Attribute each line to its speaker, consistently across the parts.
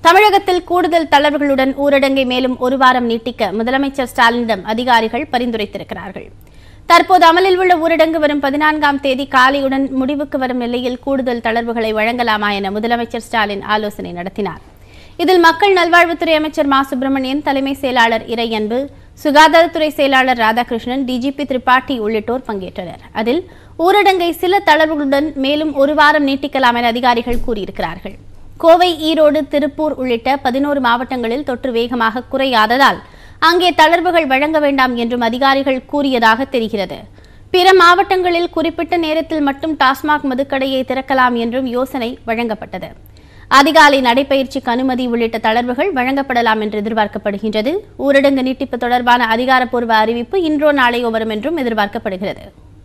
Speaker 1: தமிழகத்தில் கூடுதல் தளர்வுகளுடன் ஊரடங்கை மேலும் ஒரு வாரம் நீட்டிக்க முதலமைச்சர் ஸ்டாலினிடம் அதிகாரிகள் பரிந்துரைத்திருக்கிறார்கள் தற்போது அமலில் உள்ள ஊரடங்கு வரும் பதினான்காம் தேதி காலையுடன் முடிவுக்கு வரும் நிலையில் கூடுதல் தளர்வுகளை வழங்கலாமா என முதலமைச்சர் ஸ்டாலின் ஆலோசனை நடத்தினார் இதில் மக்கள் நல்வாழ்வுத்துறை அமைச்சர் மா சுப்பிரமணியன் தலைமை செயலாளர் இறையன்பு சுகாதாரத்துறை செயலாளர் ராதாகிருஷ்ணன் டிஜிபி திரிபாठी உள்ளிட்டோர் பங்கேற்றனர் அதில் ஊரடங்கை சில தளர்வுகளுடன் மேலும் ஒரு வாரம் நீட்டிக்கலாம் என அதிகாரிகள் கூறியிருக்கிறார்கள் கோவை ஈரோடு திருப்பூர் உள்ளிட்ட பதினோரு மாவட்டங்களில் தொற்று வேகமாக குறையாததால் அங்கே தளர்வுகள் வழங்க வேண்டாம் என்றும் அதிகாரிகள் கூறியதாக தெரிகிறது பிற மாவட்டங்களில் குறிப்பிட்ட நேரத்தில் மட்டும் டாஸ்மாக் மதுக்கடையை திறக்கலாம் என்றும் யோசனை வழங்கப்பட்டது அதிகாலை நடைபயிற்சிக்கு அனுமதி உள்ளிட்ட தளர்வுகள் வழங்கப்படலாம் என்று எதிர்பார்க்கப்படுகின்றது ஊரடங்கு நீட்டிப்பு தொடர்பான அதிகாரப்பூர்வ அறிவிப்பு இன்றோ நாளையோ வரும் என்றும் எதிர்பார்க்கப்படுகிறது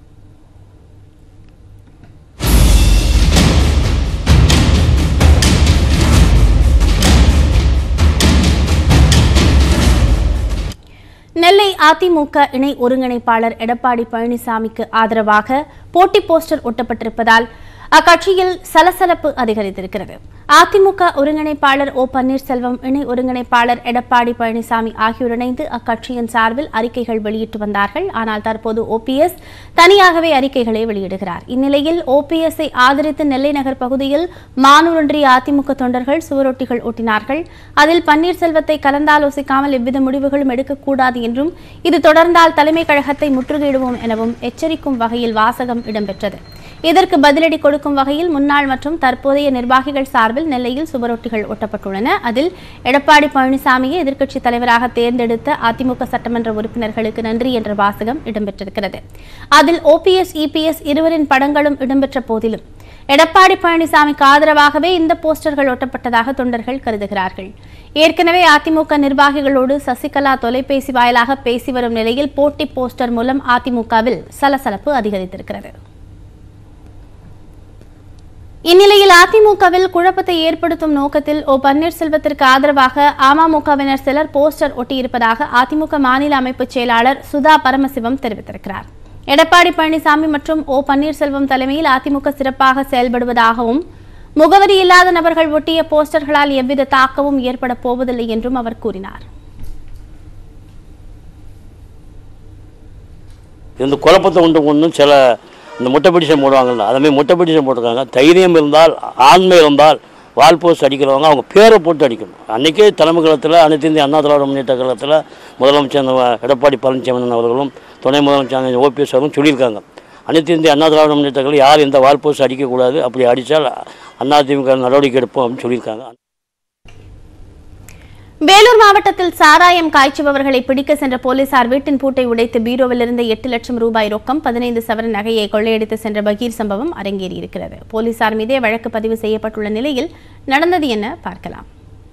Speaker 1: நெல்லை அதிமுக இணை ஒருங்கிணைப்பாளர் எடப்பாடி பழனிசாமிக்கு ஆதரவாக போட்டி போஸ்டர் ஒட்டப்பட்டிருப்பதால் அக்கட்சியில் சலசலப்பு அதிகரித்திருக்கிறது அதிமுக ஒருங்கிணைப்பாளர் ஓ பன்னீர்செல்வம் இணை ஒருங்கிணைப்பாளர் எடப்பாடி பழனிசாமி ஆகியோர் இணைந்து அக்கட்சியின் சார்பில் அறிக்கைகள் வெளியிட்டு வந்தார்கள் ஆனால் தற்போது ஓபிஎஸ் தனியாகவே அறிக்கைகளை வெளியிடுகிறார் இந்நிலையில் ஓபிஎஸ்ஐ ஆதரித்து நெல்லை நகர் பகுதியில் மானூர் ஒன்றிய அதிமுக தொண்டர்கள் சுவரொட்டிகள் ஒட்டினார்கள் அதில் பன்னீர்செல்வத்தை கலந்தாலோசிக்காமல் எவ்வித முடிவுகளும் எடுக்கக்கூடாது என்றும் இது தொடர்ந்தால் தலைமை கழகத்தை முற்றுகையிடுவோம் எனவும் எச்சரிக்கும் வகையில் வாசகம் இடம்பெற்றது இதற்கு பதிலடி கொடுக்கும் வகையில் முன்னாள் மற்றும் தற்போதைய நிர்வாகிகள் சார்பில் நெல்லையில் சுவரொட்டிகள் ஒட்டப்பட்டுள்ளன அதில் எடப்பாடி பழனிசாமியை எதிர்க்கட்சித் தலைவராக தேர்ந்தெடுத்த அதிமுக சட்டமன்ற உறுப்பினர்களுக்கு நன்றி என்ற வாசகம் இடம்பெற்றிருக்கிறது அதில் ஓபிஎஸ் இபிஎஸ் இருவரின் படங்களும் இடம்பெற்ற போதிலும் எடப்பாடி பழனிசாமிக்கு ஆதரவாகவே இந்த போஸ்டர்கள் ஒட்டப்பட்டதாக தொண்டர்கள் கருதுகிறார்கள் ஏற்கனவே அதிமுக நிர்வாகிகளோடு சசிகலா தொலைபேசி வாயிலாக பேசி வரும் நிலையில் போட்டி போஸ்டர் மூலம் அதிமுகவில் சலசலப்பு அதிகரித்திருக்கிறது இந்நிலையில் அதிமுகவில் குழப்பத்தை ஏற்படுத்தும் நோக்கத்தில் ஓ பன்னீர்செல்வத்திற்கு ஆதரவாக அமமுகவினர் சிலர் போஸ்டர் ஒட்டியிருப்பதாக அதிமுக மாநில அமைப்பு செயலாளர் சுதா பரமசிவம் தெரிவித்திருக்கிறார் எடப்பாடி பழனிசாமி மற்றும் ஓ பன்னீர்செல்வம் தலைமையில் அதிமுக சிறப்பாக செயல்படுவதாகவும் முகவரி இல்லாத நபர்கள் ஒட்டிய போஸ்டர்களால் எவ்வித தாக்கமும் ஏற்பட போவதில்லை என்றும் அவர் கூறினார்
Speaker 2: இந்த குழப்பத்தை உண்டு ஒன்றும் சில இந்த முட்டை பிடிஷன் போடுவாங்கல்ல அதுமாதிரி முட்டை பிடிஷன் போட்டிருக்காங்க தைரியம் இருந்தால் ஆண்மை இருந்தால் வால் போஸ்ட் அடிக்கிறவங்க அவங்க பேரை போட்டு அடிக்கணும் அன்றைக்கே தலைமை கழகத்தில் அனைத்து இந்திய அண்ணா திராவிட முன்னேற்ற கழகத்தில் முதலமைச்சர் எடப்பாடி பழனிசாமி அவர்களும் துணை முதலமைச்சர் ஓபிஎஸ் அவர்களும் சொல்லியிருக்காங்க அனைத்து இந்திய அண்ணா திராவிட முன்னேற்ற கழகம் யார் எந்த வால் போஸ்ட் அடிக்கக்கூடாது அப்படி அடித்தால் அதிமுக நடவடிக்கை எடுப்போம் அப்படின்னு சொல்லியிருக்காங்க
Speaker 1: வேலூர் மாவட்டத்தில் சாராயம் காய்ச்சுபவர்களை பிடிக்க சென்ற போலீசார் வீட்டின் பூட்டை உடைத்து பீரோவில் இருந்த எட்டு லட்சம் ரூபாய் ரொக்கம் பதினைந்து சவரன் நகையை கொள்ளையடித்து சென்ற பகீர் சம்பவம் அரங்கேறியிருக்கிறது போலீசார் மீதே வழக்கு பதிவு செய்யப்பட்டுள்ள நிலையில் நடந்தது என்ன பார்க்கலாம்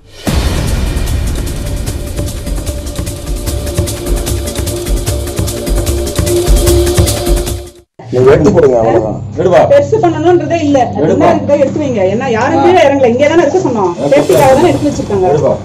Speaker 3: நீங்க எடுத்து கொடுங்க அவ்வளவுதான் எடுவா
Speaker 4: பெருசு பண்ணணும்ன்றதே இல்ல அது என்ன இருக்குதோ எடுத்து வைங்க ஏன்னா யாரும் கீழே இறங்கல இங்கே தானே இருக்க சொன்னோம் சேஃப்டிக்காக தானே எடுத்து வச்சிருக்காங்க
Speaker 3: எடுவா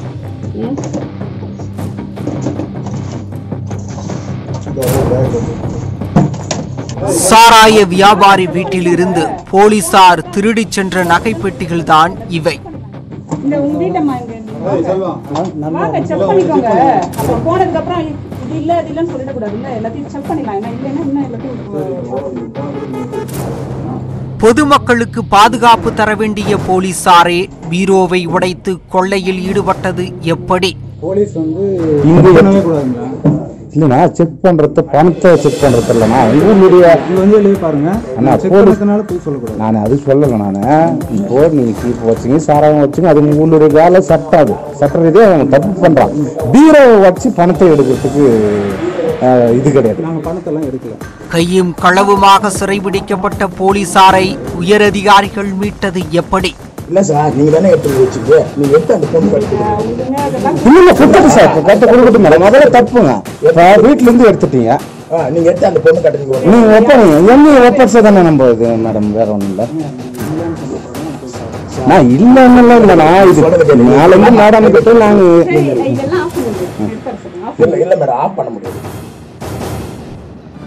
Speaker 5: சாராய வியாபாரி வீட்டிலிருந்து போலீசார் திருடிச் சென்ற நகைப்பெட்டிகள்தான் இவை
Speaker 4: இந்த உங்க வீட்டம்மா இங்க வாங்க செக் பண்ணிக்கோங்க அப்புறம் போனதுக்கு அப்புறம் இது இல்ல அது இல்லன்னு சொல்லிடக்கூடாது இல்ல எல்லாத்தையும் செக் பண்ணிக்கலாம் ஏன்னா இல்லைன்னா இன்னும் எல்லாத்தையும்
Speaker 5: பொதுமக்களுக்கு பாதுகாப்பு தர வேண்டிய போலீசாரே பீரோவை உடைத்து கொள்ளையில் ஈடுபட்டது எப்படி
Speaker 6: போலீஸ் வந்து
Speaker 7: இங்க
Speaker 6: பண்ணவே கூடாதுங்க
Speaker 7: இல்லைண்ணா செக் பண்றது பணத்தை செக் பண்றது இல்லைண்ணா உங்களுடைய
Speaker 6: இது வந்து எழுதி பாருங்க
Speaker 7: அண்ணா,
Speaker 6: செக்
Speaker 7: போலீஸ்-
Speaker 6: பண்ணதுனால போய் சொல்லக்கூடாது
Speaker 7: நான் அது சொல்லலை நான் இப்போ நீங்க சீப் வச்சுங்க சாராயம் வச்சுங்க அது உங்களுடைய வேலை சட்டம் அது சட்ட ரீதியாக அவங்க தப்பு பண்றான் பீரோவை வச்சு பணத்தை எடுக்கிறதுக்கு அஹ், இது கிடையாது
Speaker 6: நாங்க பணத்தெல்லாம் எடுக்கல
Speaker 5: கையும் களவுமாக சிறைபிடிக்கப்பட்ட போலீசாரை உயரதிகாரிகள் மீட்டது எப்படி
Speaker 3: இல்ல சார் நீங்க தானே எடுத்து வச்சுங்க நீங்க எடுத்து அந்த பொண்ணு கட்டுக்கிறீங்க
Speaker 7: இல்ல கொடுத்துட்டு சார் கட்ட கொடுக்கட்டும் மேடம் முதல்ல தப்புங்க இப்போ வீட்டுல இருந்து எடுத்துட்டீங்க
Speaker 3: நீங்க எடுத்து அந்த பொண்ணு கட்டுறீங்க
Speaker 7: நீங்க ஒப்படைங்க என்ன ஒப்படைச்சா தானே நம்ம இது மேடம் வேற ஒண்ணும் இல்ல நான் இல்லைன்னு இல்லைண்ணா இது நாளைக்கு மேடம் கிட்ட நாங்க
Speaker 4: இதெல்லாம் ஆஃப் பண்ணுங்க எடுத்து வர சொல்லுங்க. ஆஃப்
Speaker 3: இல்ல இல்ல மேடம் ஆஃப் பண்ண முடியாது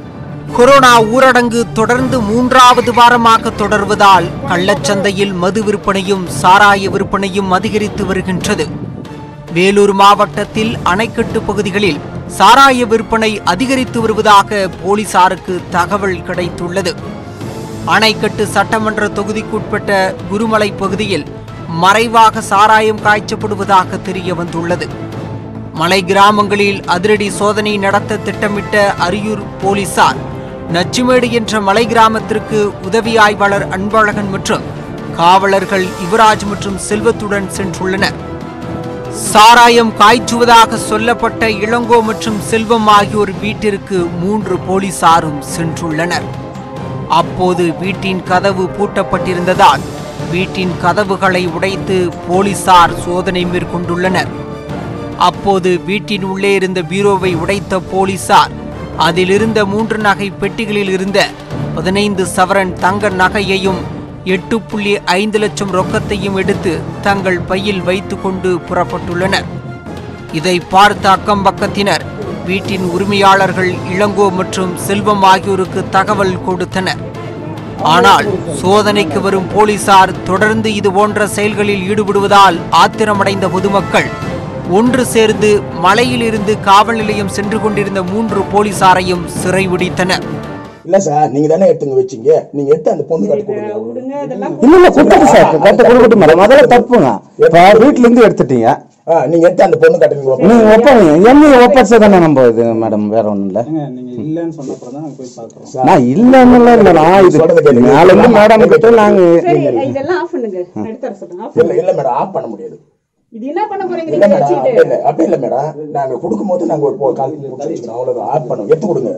Speaker 5: கொரோனா ஊரடங்கு தொடர்ந்து மூன்றாவது வாரமாக தொடர்வதால் கள்ளச்சந்தையில் மது விற்பனையும் சாராய விற்பனையும் அதிகரித்து வருகின்றது வேலூர் மாவட்டத்தில் அணைக்கட்டு பகுதிகளில் சாராய விற்பனை அதிகரித்து வருவதாக போலீசாருக்கு தகவல் கிடைத்துள்ளது அணைக்கட்டு சட்டமன்ற தொகுதிக்குட்பட்ட குருமலை பகுதியில் மறைவாக சாராயம் காய்ச்சப்படுவதாக தெரிய வந்துள்ளது மலை கிராமங்களில் அதிரடி சோதனை நடத்த திட்டமிட்ட அரியூர் போலீசார் நச்சுமேடு என்ற மலை கிராமத்திற்கு உதவி ஆய்வாளர் அன்பழகன் மற்றும் காவலர்கள் யுவராஜ் மற்றும் செல்வத்துடன் சென்றுள்ளனர் சாராயம் காய்ச்சுவதாக சொல்லப்பட்ட இளங்கோ மற்றும் செல்வம் ஆகியோர் வீட்டிற்கு மூன்று போலீசாரும் சென்றுள்ளனர் அப்போது வீட்டின் கதவு பூட்டப்பட்டிருந்ததால் வீட்டின் கதவுகளை உடைத்து போலீசார் சோதனை மேற்கொண்டுள்ளனர் அப்போது வீட்டின் உள்ளே இருந்த பீரோவை உடைத்த போலீசார் அதிலிருந்த மூன்று நகை பெட்டிகளில் இருந்த பதினைந்து சவரன் தங்க நகையையும் எட்டு புள்ளி ஐந்து லட்சம் ரொக்கத்தையும் எடுத்து தங்கள் பையில் வைத்துக்கொண்டு புறப்பட்டுள்ளனர் இதை பார்த்த அக்கம் பக்கத்தினர் வீட்டின் உரிமையாளர்கள் இளங்கோ மற்றும் செல்வம் ஆகியோருக்கு தகவல் கொடுத்தனர் ஆனால் சோதனைக்கு வரும் போலீசார் தொடர்ந்து இது போன்ற செயல்களில் ஈடுபடுவதால் ஆத்திரமடைந்த பொதுமக்கள் ஒன்று சேர்ந்து மலையில் இருந்து காவல் நிலையம் சென்று கொண்டிருந்த மூன்று போலீசாரையும் சிறைபிடித்தனர்
Speaker 3: இல்ல சார் நீங்க தானே எடுத்துங்க வச்சீங்க நீங்க எடுத்து அந்த பொண்ணு கட்டு கொடுங்க
Speaker 4: விடுங்க அதெல்லாம்
Speaker 7: இல்ல இல்ல கொடுத்துட்டு சார் கட்ட கொடுக்கட்டும் மேடம் அதெல்லாம் தப்புங்க இப்ப வீட்டுல இருந்து எடுத்துட்டீங்க
Speaker 3: ஆ, நீங்க எடுத்து அந்த பொண்ணு கட்டு நீங்க
Speaker 7: நீங்க ஒப்பீங்க என்னைய ஒப்படைச்சா தானே நம்ம இது மேடம் வேற ஒண்ணும் இல்ல
Speaker 6: ஏங்க நீங்க இல்லைன்னு சொன்ன அப்புறம் தான் நாங்க போய் பாக்குறோம்
Speaker 7: நான் இல்லன்னு இல்ல நான் இது
Speaker 3: சொல்றதை கேளுங்க.
Speaker 7: நாலு இருந்து மேடம் கிட்ட நாங்க
Speaker 4: சரி இதெல்லாம் ஆஃப் பண்ணுங்க நான் எடுத்து வர சொல்றேன் ஆஃப்
Speaker 3: இல்ல இல்ல மேடம் ஆஃப் பண்ண முடியாது
Speaker 4: இது என்ன பண்ண போறீங்க
Speaker 3: இல்ல
Speaker 4: நீங்க
Speaker 3: மேடம் அப்படி
Speaker 4: வச்சுக்கிட்டு
Speaker 3: இல்ல அப்படி இல்ல மேடம் நாங்க கொடுக்கும்போது நாங்க ஒரு கால் வச்சுக்கணும் அவ்வளவுதான் ஆஃப் பண்ணுவோம் எடுத்து கொடுங்க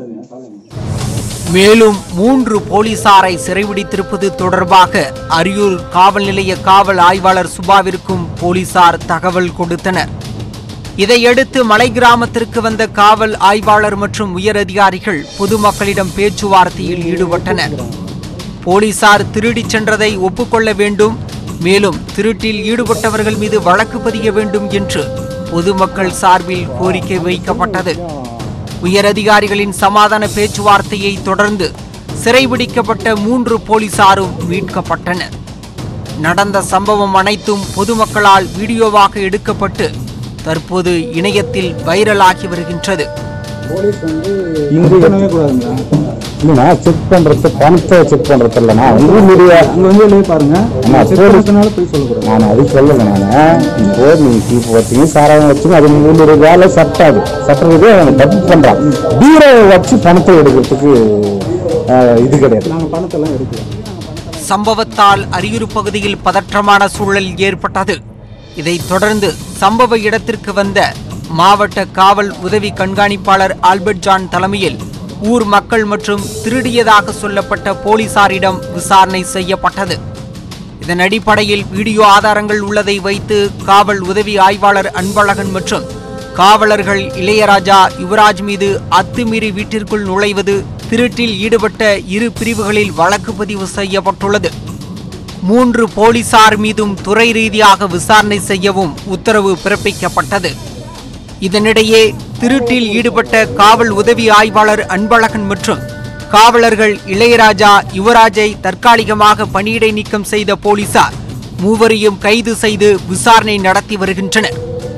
Speaker 5: மேலும் மூன்று போலீசாரை சிறைபிடித்திருப்பது தொடர்பாக அரியூர் காவல் நிலைய காவல் ஆய்வாளர் சுபாவிற்கும் போலீசார் தகவல் கொடுத்தனர் இதையடுத்து மலை கிராமத்திற்கு வந்த காவல் ஆய்வாளர் மற்றும் உயர் அதிகாரிகள் பொதுமக்களிடம் பேச்சுவார்த்தையில் ஈடுபட்டனர் போலீசார் திருடிச் சென்றதை ஒப்புக்கொள்ள வேண்டும் மேலும் திருட்டில் ஈடுபட்டவர்கள் மீது வழக்கு பதிய வேண்டும் என்று பொதுமக்கள் சார்பில் கோரிக்கை வைக்கப்பட்டது உயரதிகாரிகளின் சமாதான பேச்சுவார்த்தையை தொடர்ந்து சிறைபிடிக்கப்பட்ட மூன்று போலீசாரும் மீட்கப்பட்டனர் நடந்த சம்பவம் அனைத்தும் பொதுமக்களால் வீடியோவாக எடுக்கப்பட்டு தற்போது இணையத்தில் வைரலாகி வருகின்றது
Speaker 6: போலீஸ் வந்து
Speaker 7: இங்க
Speaker 6: செக் பண்ணவே கூடாதுங்களா
Speaker 7: இல்லைண்ணா செக் பண்றது பணத்தை செக் பண்றது இல்லைண்ணா உங்களுடைய
Speaker 6: அங்க வந்து வெளியே பாருங்க
Speaker 7: ஆமா,
Speaker 6: செக்
Speaker 7: போலீஸ்
Speaker 6: பண்ணதுனால போய் சொல்லக்கூடாது
Speaker 7: நான் அது சொல்லல நான் இப்போ நீங்க சீப்பு வச்சீங்க சாராயம் வச்சுங்க அது உங்களுடைய வேலை சட்டம் அது சட்ட ரீதியா அவங்க தப்பு பண்றான் பீரோவை வச்சு பணத்தை எடுக்கிறதுக்கு அஹ், இது கிடையாது
Speaker 6: நாங்க பணத்தெல்லாம் எடுக்கலாம்
Speaker 5: சம்பவத்தால் அரியூர் பகுதியில் பதற்றமான சூழல் ஏற்பட்டது இதைத் தொடர்ந்து சம்பவ இடத்திற்கு வந்த மாவட்ட காவல் உதவி கண்காணிப்பாளர் ஆல்பர்ட் ஜான் தலைமையில் ஊர் மக்கள் மற்றும் திருடியதாக சொல்லப்பட்ட போலீசாரிடம் விசாரணை செய்யப்பட்டது இதன் அடிப்படையில் வீடியோ ஆதாரங்கள் உள்ளதை வைத்து காவல் உதவி ஆய்வாளர் அன்பழகன் மற்றும் காவலர்கள் இளையராஜா யுவராஜ் மீது அத்துமீறி வீட்டிற்குள் நுழைவது திருட்டில் ஈடுபட்ட இரு பிரிவுகளில் வழக்கு பதிவு செய்யப்பட்டுள்ளது மூன்று போலீசார் மீதும் துறை ரீதியாக விசாரணை செய்யவும் உத்தரவு பிறப்பிக்கப்பட்டது இதனிடையே திருட்டில் ஈடுபட்ட காவல் உதவி ஆய்வாளர் அன்பழகன் மற்றும் காவலர்கள் இளையராஜா யுவராஜை தற்காலிகமாக பணியிடை நீக்கம் செய்த போலீசார் மூவரையும் கைது செய்து விசாரணை நடத்தி வருகின்றனர்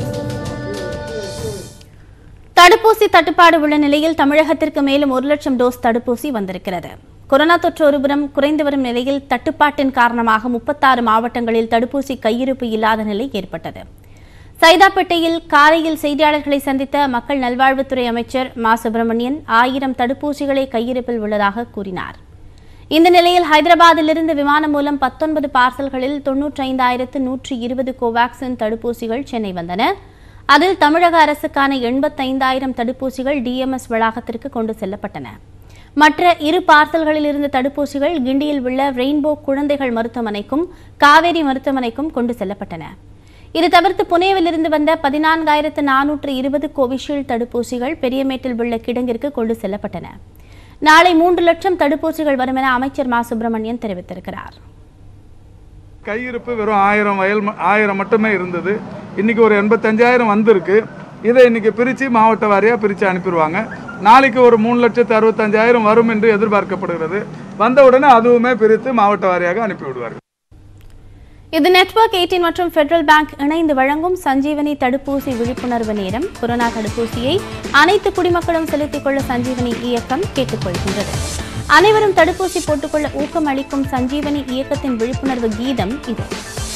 Speaker 1: தடுப்பூசி தட்டுப்பாடு உள்ள நிலையில் தமிழகத்திற்கு மேலும் ஒரு லட்சம் டோஸ் தடுப்பூசி வந்திருக்கிறது கொரோனா தொற்று ஒருபுறம் குறைந்து வரும் நிலையில் தட்டுப்பாட்டின் காரணமாக முப்பத்தாறு மாவட்டங்களில் தடுப்பூசி கையிருப்பு இல்லாத நிலை ஏற்பட்டது சைதாப்பேட்டையில் காலையில் செய்தியாளர்களை சந்தித்த மக்கள் நல்வாழ்வுத்துறை அமைச்சர் மா சுப்பிரமணியன் ஆயிரம் தடுப்பூசிகளே கையிருப்பில் உள்ளதாக கூறினார் இந்த நிலையில் ஹைதராபாத்திலிருந்து விமானம் மூலம் பத்தொன்பது பார்சல்களில் தொன்னூற்றைந்தாயிரத்து நூற்றி இருபது கோவாக்சின் தடுப்பூசிகள் சென்னை வந்தன அதில் தமிழக அரசுக்கான எண்பத்தைந்தாயிரம் தடுப்பூசிகள் டிஎம்எஸ் வளாகத்திற்கு கொண்டு செல்லப்பட்டன மற்ற இரு பார்சல்களில் இருந்த தடுப்பூசிகள் கிண்டியில் உள்ள ரெயின்போ குழந்தைகள் மருத்துவமனைக்கும் காவேரி மருத்துவமனைக்கும் கொண்டு செல்லப்பட்டன இது தவிர்த்து புனேவிலிருந்து வந்த பதினான்காயிரத்து நானூற்று இருபது கோவிஷீல்டு தடுப்பூசிகள் பெரியமேட்டில் உள்ள கிடங்கிற்கு கொண்டு செல்லப்பட்டன நாளை மூன்று லட்சம் தடுப்பூசிகள் வரும் என அமைச்சர் மா சுப்பிரமணியன் தெரிவித்திருக்கிறார்
Speaker 8: கையிருப்பு வெறும் ஆயிரம் வயல் ம- ஆயிரம் மட்டுமே இருந்தது இன்னைக்கு ஒரு எண்பத்தஞ்சாயிரம் வந்திருக்கு இதை இன்னைக்கு பிரித்து மாவட்ட வாரியாக பிரித்து அனுப்பிடுவாங்க நாளைக்கு ஒரு மூணு லட்சத்து அறுபத்தஞ்சாயிரம் வரும் என்று எதிர்பார்க்கப்படுகிறது வந்தவுடனே அதுவுமே பிரித்து மாவட்ட வாரியாக அனுப்பிவிடுவார்கள்
Speaker 1: இது நெட்வொர்க் எயிட்டீன் மற்றும் ஃபெடரல் பேங்க் இணைந்து வழங்கும் சஞ்சீவனி தடுப்பூசி விழிப்புணர்வு நேரம் கொரோனா தடுப்பூசியை அனைத்து குடிமக்களும் செலுத்திக் கொள்ள சஞ்சீவனி இயக்கம் கேட்டுக்கொள்கின்றது அனைவரும் தடுப்பூசி போட்டுக்கொள்ள ஊக்கம் அளிக்கும் சஞ்சீவனி இயக்கத்தின் விழிப்புணர்வு கீதம் இது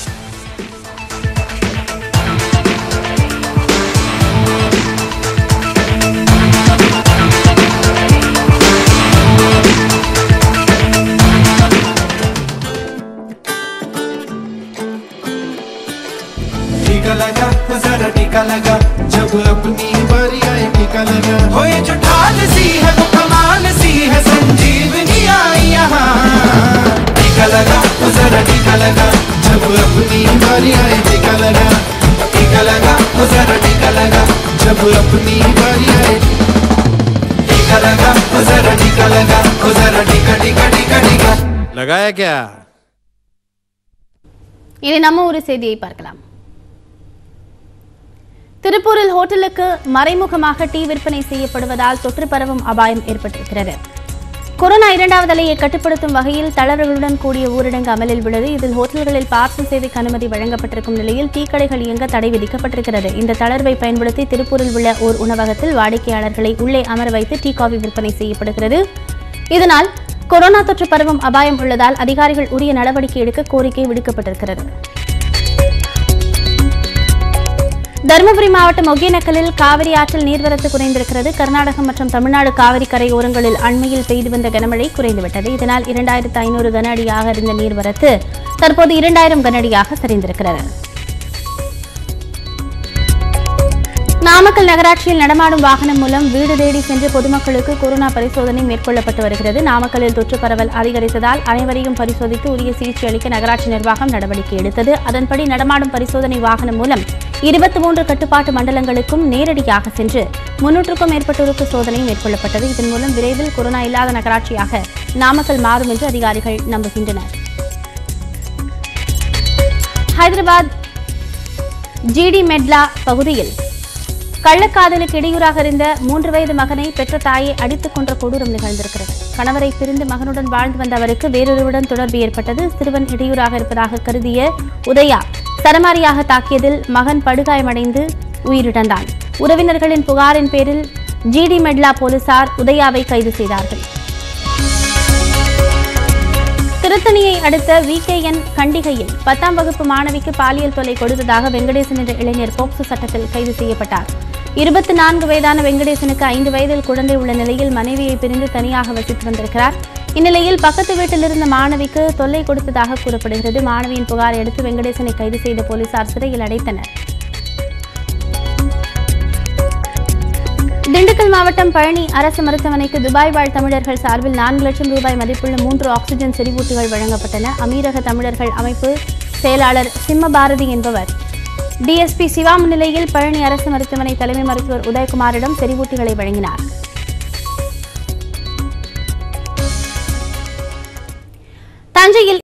Speaker 9: टीका लगा हो जरा टीका लगा जब अपनी बारी आए टीका लगा हो ये जो ढाल सी है वो कमाल सी है संजीवनी आई यहाँ टीका लगा हो जरा टीका लगा जब अपनी बारी आए टीका लगा टीका लगा हो जरा टीका लगा जब अपनी बारी आए टीका लगा हो जरा टीका लगा हो जरा टीका टीका टीका टीका लगाया क्या
Speaker 1: இனி நம்ம ஒரு செய்தியை பார்க்கலாம் திருப்பூரில் ஹோட்டலுக்கு மறைமுகமாக டீ விற்பனை செய்யப்படுவதால் தொற்று பரவும் அபாயம் ஏற்பட்டிருக்கிறது கொரோனா இரண்டாவது அலையை கட்டுப்படுத்தும் வகையில் தளர்வுகளுடன் கூடிய ஊரடங்கு அமலில் உள்ளது இதில் ஹோட்டல்களில் பார்சல் சேவைக்கு அனுமதி வழங்கப்பட்டிருக்கும் நிலையில் டீ கடைகள் இயங்க தடை விதிக்கப்பட்டிருக்கிறது இந்த தளர்வை பயன்படுத்தி திருப்பூரில் உள்ள ஓர் உணவகத்தில் வாடிக்கையாளர்களை உள்ளே அமர வைத்து டீ காபி விற்பனை செய்யப்படுகிறது இதனால் கொரோனா தொற்று பரவும் அபாயம் உள்ளதால் அதிகாரிகள் உரிய நடவடிக்கை எடுக்க கோரிக்கை விடுக்கப்பட்டிருக்கிறது தருமபுரி மாவட்டம் ஒகேனக்கலில் காவிரி ஆற்றில் நீர்வரத்து குறைந்திருக்கிறது கர்நாடகம் மற்றும் தமிழ்நாடு காவிரி கரையோரங்களில் அண்மையில் பெய்து வந்த கனமழை குறைந்துவிட்டது இதனால் இரண்டாயிரத்து ஐநூறு கன அடியாக இருந்த நீர்வரத்து தற்போது இரண்டாயிரம் கன அடியாக சரிந்திருக்கிறது நாமக்கல் நகராட்சியில் நடமாடும் வாகனம் மூலம் வீடு தேடி சென்று பொதுமக்களுக்கு கொரோனா பரிசோதனை மேற்கொள்ளப்பட்டு வருகிறது நாமக்கல்லில் தொற்று பரவல் அதிகரித்ததால் அனைவரையும் பரிசோதித்து உரிய சிகிச்சை அளிக்க நகராட்சி நிர்வாகம் நடவடிக்கை எடுத்தது அதன்படி நடமாடும் பரிசோதனை வாகனம் மூலம் இருபத்தி மூன்று கட்டுப்பாட்டு மண்டலங்களுக்கும் நேரடியாக சென்று முன்னூற்றுக்கும் மேற்பட்டோருக்கு சோதனை மேற்கொள்ளப்பட்டது இதன் மூலம் விரைவில் கொரோனா இல்லாத நகராட்சியாக நாமக்கல் மாறும் என்று அதிகாரிகள் நம்புகின்றனர் ஹைதராபாத் ஜிடி மெட்லா பகுதியில் கள்ளக்காதலுக்கு இடையூறாக இருந்த மூன்று வயது மகனை பெற்ற தாயை அடித்துக் கொன்ற கொடூரம் நிகழ்ந்திருக்கிறது கணவரை பிரிந்து மகனுடன் வாழ்ந்து வந்த அவருக்கு வேறொருவருடன் தொடர்பு ஏற்பட்டது சிறுவன் இடையூறாக இருப்பதாக கருதிய உதயா சரமாரியாக தாக்கியதில் மகன் படுகாயமடைந்து உயிரிழந்தான் உறவினர்களின் புகாரின் பேரில் ஜிடி மெட்லா போலீசார் உதயாவை கைது செய்தார்கள் திருத்தணியை அடுத்த விகேஎன் கண்டிகையில் பத்தாம் வகுப்பு மாணவிக்கு பாலியல் தொல்லை கொடுத்ததாக வெங்கடேசன் என்ற இளைஞர் போக்சோ சட்டத்தில் கைது செய்யப்பட்டார் இருபத்தி நான்கு வயதான வெங்கடேசனுக்கு ஐந்து வயதில் குழந்தை உள்ள நிலையில் மனைவியை பிரிந்து தனியாக வசித்து வந்திருக்கிறார் இந்நிலையில் பக்கத்து வீட்டில் இருந்த மாணவிக்கு தொல்லை கொடுத்ததாக கூறப்படுகிறது மாணவியின் புகாரை அடுத்து வெங்கடேசனை கைது செய்த போலீசார் சிறையில் அடைத்தனர் திண்டுக்கல் மாவட்டம் பழனி அரசு மருத்துவமனைக்கு துபாய் வாழ் தமிழர்கள் சார்பில் நான்கு லட்சம் ரூபாய் மதிப்புள்ள மூன்று ஆக்ஸிஜன் செறிவூட்டிகள் வழங்கப்பட்டன அமீரக தமிழர்கள் அமைப்பு செயலாளர் சிம்மபாரதி என்பவர் டிஎஸ்பி சிவா முன்னிலையில் பழனி அரசு மருத்துவமனை தலைமை மருத்துவர் உதயகுமாரிடம் செறிவூட்டிகளை வழங்கினார் தஞ்சையில்